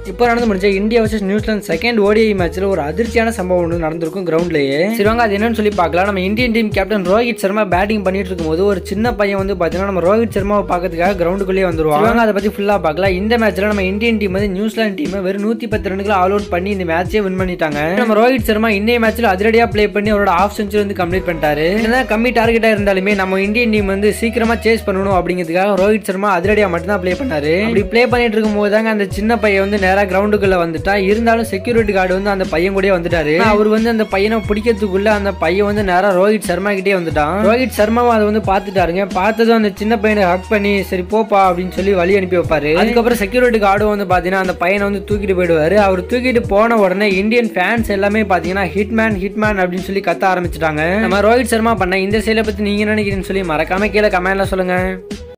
இப்போ நடந்து முடிஞ்ச India versus New Zealand second ODI மேட்ச்ல ஒரு அதிர்ச்சியான சம்பவம் ஒன்று நடந்திருக்கும் கிரவுண்ட்லயே சரி வாங்க அது என்னன்னு சொல்லி பார்க்கலாம் நம்ம Indian team captain Rohit Sharma batting பண்ணிட்டு இருக்கும்போது ஒரு சின்ன பையன் வந்து பார்த்தீங்கன்னா நம்ம ரோஹித் சர்மாவை பார்க்கறதுக்காக கிரவுண்டுக்குள்ளேயே வந்துருவாங்க சரி வாங்க அதை பத்தி ஃபுல்லா பார்க்கலாம் இந்த மேட்ச்ல நம்ம இந்தியன் டீம் வந்து நியூசிலாந்து டீம் வெறும் நூத்தி பத்து ரன்களை ஆல் அவுட் பண்ணி இந்த மேட்சே வின் பண்ணிட்டாங்க நம்ம ரோஹித் சர்மா இன்னைய மேட்ச்ல அதிரடியா ப்ளே பண்ணி அவரோட ஆஃப் செஞ்சுரி வந்து கம்ப்ளீட் பண்ணிட்டாரு என்னதான் கம்மி டார்கெட்டா இருந்தாலுமே நம்ம இந்தியன் டீம் வந்து சீக்கிரமா சேஸ் பண்ணணும் அப்படிங்கிறதுக்காக ரோஹித் சர்மா அதிரடியா மட்டும் தான் ப்ளே பண்ணாரு அப்படி ப்ளே பண்ணிட்டு இருக்கும்போது தாங்க அந்த சின்ன பையன் வந்து நேரா கிரவுண்டுக்குள்ள வந்துட்டா இருந்தாலும் செக்யூரிட்டி கார்டு வந்து அந்த பையன் கூடயே வந்துட்டாரு அவர் வந்து அந்த பையனை பிடிக்கிறதுக்குள்ள அந்த பையன் வந்து நேரா ரோஹித் சர்மா கிட்டே வந்துட்டான் ரோஹித் சர்மாவும் அதை வந்து பார்த்துட்டாருங்க பார்த்ததும் அந்த சின்ன பையனை ஹக் பண்ணி சரி போப்பா அப்படின்னு சொல்லி வழி அனுப்பி வைப்பாரு அதுக்கப்புறம் செக்யூரிட்டி கார்டும் வந்து பாத்தீங்கன்னா அந்த பையனை வந்து தூக்கிட்டு போயிடுவாரு அவர் தூக்கிட்டு போன உடனே இந்தியன் ஃபேன்ஸ் எல்லாமே பாத்தீங்கன்னா ஹிட்மேன் ஹிட்மேன் அப்படின்னு சொல்லி கத்த ஆரம்பிச்சிட்டாங்க நம்ம ரோஹித் சர்மா பண்ண இந்த செயலை பத்தி நீங்க நினைக்கிறீங்கன்னு சொல்லி மறக்காம கீழே கமெண்ட்ல சொல்லுங்க